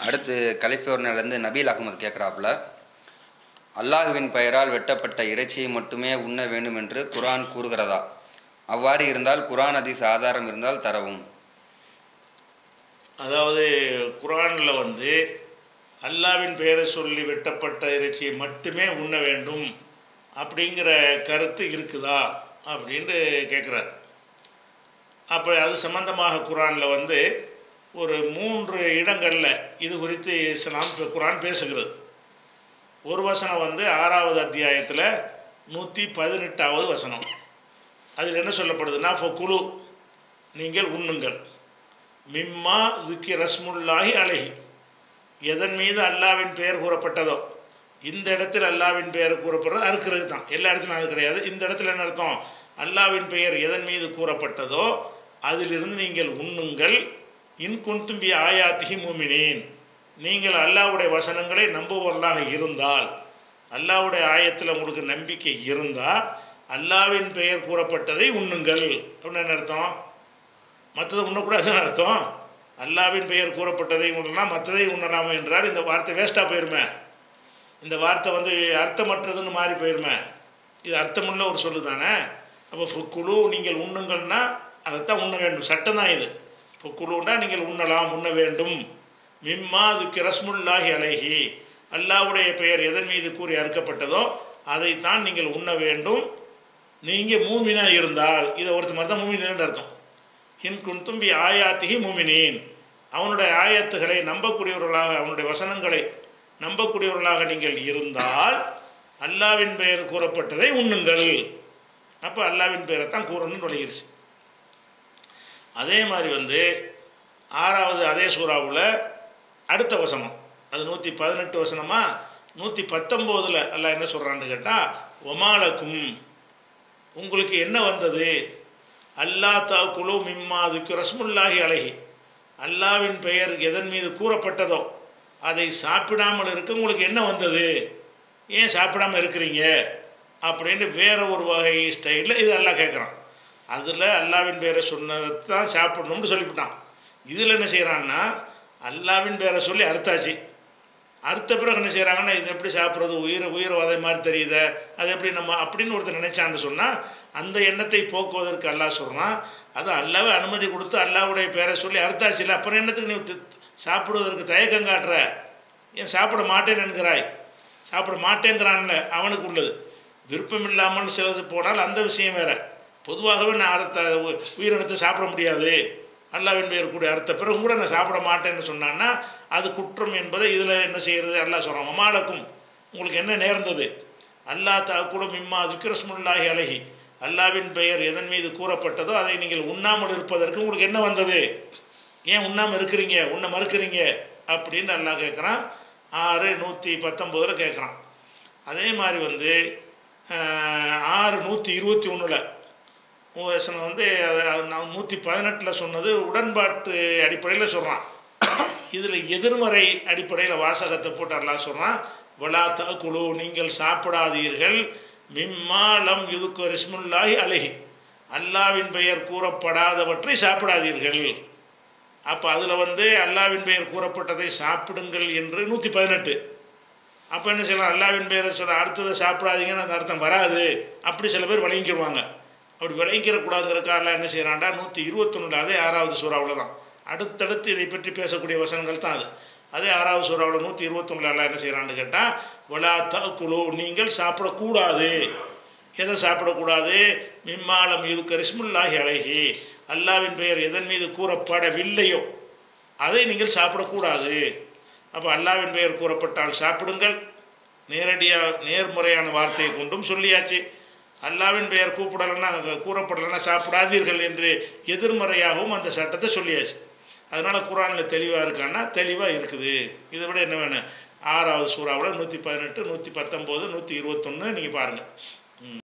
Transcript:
அடுத்து கலிஃபோர்னியாலேருந்து நபீல் அகமது கேட்குறாப்புல அல்லாஹுவின் பெயரால் வெட்டப்பட்ட இறைச்சியை மட்டுமே உண்ண வேண்டும் என்று குர்ஆன் கூறுகிறதா அவ்வாறு இருந்தால் குர்ஆன் ஹதீஸ் ஆதாரம் இருந்தால் தரவும் அதாவது குரானில் வந்து அல்லாவின் பெயரை சொல்லி வெட்டப்பட்ட இறைச்சியை மட்டுமே உண்ண வேண்டும் அப்படிங்கிற கருத்து இருக்குதா அப்படின்ட்டு கேட்குறார் அப்போ அது சம்பந்தமாக குரானில் வந்து ஒரு மூன்று இடங்களில் இது குறித்து இஸ்லாம் இப்ப குரான் பேசுகிறது ஒரு வசனம் வந்து ஆறாவது அத்தியாயத்தில் நூற்றி பதினெட்டாவது வசனம் அதில் என்ன சொல்லப்படுதுன்னா குழு நீங்கள் உண்ணுங்கள் மிம்மா துக்கி ரஸ்முல்லாஹி அழகி எதன் மீது அல்லாவின் பெயர் கூறப்பட்டதோ இந்த இடத்தில் அல்லாவின் பெயர் கூறப்படுறது அறுக்கிறது தான் எல்லா இடத்துலையும் அது கிடையாது இந்த இடத்துல என்ன அர்த்தம் அல்லாவின் பெயர் எதன் மீது கூறப்பட்டதோ அதிலிருந்து நீங்கள் உண்ணுங்கள் இன்குந்தும்பி ஆயாத்திகி மூமினேன் நீங்கள் அல்லாவுடைய வசனங்களை நம்புவர்களாக இருந்தால் அல்லாவுடைய ஆயத்தில் உங்களுக்கு நம்பிக்கை இருந்தால் அல்லாவின் பெயர் கூறப்பட்டதை உண்ணுங்கள் அப்படின்னு என்ன அர்த்தம் மற்றதை உண்ணக்கூடாதுன்னு அர்த்தம் அல்லாவின் பெயர் கூறப்பட்டதை உண்ணலாம் மற்றதை உண்ணலாம் என்றால் இந்த வார்த்தை வேஸ்ட்டாக போயிருமே இந்த வார்த்தை வந்து அர்த்தமற்றதுன்னு மாறி போயிருமே இது அர்த்தமுள்ள ஒரு சொல்லு தானே அப்போ ஃபுக்குழு நீங்கள் உண்ணுங்கள்னா அதைத்தான் உண்ண வேண்டும் சட்டம் தான் இது ஃபுக்குழுன்னா நீங்கள் உண்ணலாம் உண்ண வேண்டும் மிம்மா அதுக்கு ரஸ்முல்லாஹி அழகி அல்லாவுடைய பெயர் எதன் மீது கூறி அறுக்கப்பட்டதோ அதைத்தான் நீங்கள் உண்ண வேண்டும் நீங்கள் மூமினா இருந்தால் இதை ஒருத்தர் மாதிரி தான் மூமின்னு அர்த்தம் இன் குந்தும்பி ஆயாத்திகி மூமினீன் அவனுடைய ஆயத்துகளை நம்பக்கூடியவர்களாக அவனுடைய வசனங்களை நம்பக்கூடியவர்களாக நீங்கள் இருந்தால் அல்லாவின் பெயர் கூறப்பட்டதை உண்ணுங்கள் அப்போ அல்லாவின் பெயரை தான் கூறணும்னு விளையிருச்சு அதே மாதிரி வந்து ஆறாவது அதே சூறாவில் அடுத்த வசனம் அது நூற்றி பதினெட்டு வசனமா நூற்றி பத்தொம்போதில் அல்லாஹ் என்ன சொல்கிறான்னு கேட்டால் ஒமாலக்கும் உங்களுக்கு என்ன வந்தது அல்லா தா குழு மிம்மா அதுக்கு ரஸ்முல்லாஹி அழகி அல்லாவின் பெயர் எதன் மீது கூறப்பட்டதோ அதை சாப்பிடாமல் இருக்க உங்களுக்கு என்ன வந்தது ஏன் சாப்பிடாமல் இருக்கிறீங்க அப்படின்னு வேற ஒரு வகை ஸ்டைலில் இது எல்லாம் கேட்குறான் அதில் அல்லாவின் பெயரை சொன்னதை தான் சாப்பிடணும்னு சொல்லிவிட்டான் இதில் என்ன செய்கிறான்னா அல்லாவின் பேரை சொல்லி அறுத்தாச்சு அறுத்த பிறகு என்ன செய்கிறாங்கன்னா இது எப்படி சாப்பிட்றது உயிர் உயிர் வதை மாதிரி தெரியுது அது எப்படி நம்ம அப்படின்னு ஒருத்தர் நினைச்சான்னு சொன்னால் அந்த எண்ணத்தை போக்குவதற்கு அல்லாஹ் சொல்கிறான் அது அல்லாவே அனுமதி கொடுத்து அல்லாவுடைய பேரை சொல்லி அறுத்தாச்சு இல்லை அப்புறம் என்னத்துக்கு நீ தி- சாப்பிடுவதற்கு தயக்கம் காட்டுற ஏன் சாப்பிட மாட்டேன்னு என்கிறாய் சாப்பிட மாட்டேங்கிறான்ல அவனுக்கு உள்ளது விருப்பம் இல்லாமல் சிலது போனால் அந்த விஷயம் வேற பொதுவாகவே நான் அறுத்த உ- உயிரினத்தை சாப்பிட முடியாது அல்லாவின் பெயர் கூட அறுத்த பிறகு கூட நான் சாப்பிட மாட்டேன்னு சொன்னான்னா அது குற்றம் என்பதை இதில் என்ன செய்கிறது அல்லாஹ் சொல்கிறான் மமாலக்கும் உங்களுக்கு என்ன நேர்ந்தது அல்லாஹ் தா கூட மிம்மா துக்கிரஸ்முல்லாஹி அழகி அல்லாவின் பெயர் எதன் மீது கூறப்பட்டதோ அதை நீங்கள் உண்ணாமல் இருப்பதற்கு உங்களுக்கு என்ன வந்தது ஏன் உண்ணாமல் இருக்கிறீங்க உண்ண மறுக்கிறீங்க அப்படின்னு அல்லாஹ் கேட்குறான் ஆறு நூற்றி பத்தொம்போதில் கேட்குறான் அதே மாதிரி வந்து ஆஹ், ஆறு நூற்றி இருபத்தி ஒன்றில் வசனம் வந்து அது- அது நான் நூற்றி பதினெட்டில் சொன்னது உடன்பாட்டு அடிப்படையில் சொல்கிறான் இதில் எதிர்மறை அடிப்படையில் வாசகத்தை போட்டு அல்லாஹ் சொல்கிறான் வலா குழு நீங்கள் சாப்பிடாதீர்கள் மிம்மா லம் இதுக்கு ரிஸ்முல்லாஹி அழகி அல்லாவின் பெயர் கூறப்படாதவற்றை சாப்பிடாதீர்கள் அப்போ அதில் வந்து அல்லாவின் பெயர் கூறப்பட்டதை சாப்பிடுங்கள் என்று நூற்றி பதினெட்டு அப்போ என்ன செய்யலாம் அல்லாவின் பெயரை சொல்ல அடுத்ததை சாப்பிடாதீங்கன்னு அந்த அர்த்தம் வராது அப்படி சில பேர் விளங்கிக்கிடுவாங்க அப்படி விளங்கிக்கிறக்கூடாதுங்கிறக்கால என்ன செய்கிறான்டா நூற்றி இருபத்தொன்னில் அதே ஆறாவது சூறாவில் தான் அடுத்தடுத்து இதை பற்றி பேசக்கூடிய வசனங்கள் தான் அது அதே ஆறாவது சூறாவில் நூற்றி இருபத்தொன்னில் எல்லாம் என்ன செய்கிறான்னு கேட்டால் வலா குழு நீங்கள் சாப்பிடக்கூடாது எதை சாப்பிடக்கூடாது மிம்மாலம் இது கரிஸ்முல்லாஹி அழகி அல்லாவின் பெயர் எதன் மீது கூறப்படவில்லையோ அதை நீங்கள் சாப்பிடக்கூடாது அப்போ அல்லாவின் பெயர் கூறப்பட்டால் சாப்பிடுங்கள் நேரடியாக நேர்முறையான வார்த்தையை கொண்டும் சொல்லியாச்சு அல்லாவின் பெயர் கூப்பிடலைன்னா கூறப்படலைன்னா சாப்பிடாதீர்கள் என்று எதிர்மறையாகவும் அந்த சட்டத்தை சொல்லியாச்சு அதனால் குரானில் தெளிவாக இருக்கான்னா தெளிவாக இருக்குது இதை விட என்ன வேணும் ஆறாவது சூறாவில் நூற்றி பதினெட்டு நூற்றி பத்தொம்போது நூற்றி இருபத்தொன்று நீங்கள் பாருங்கள்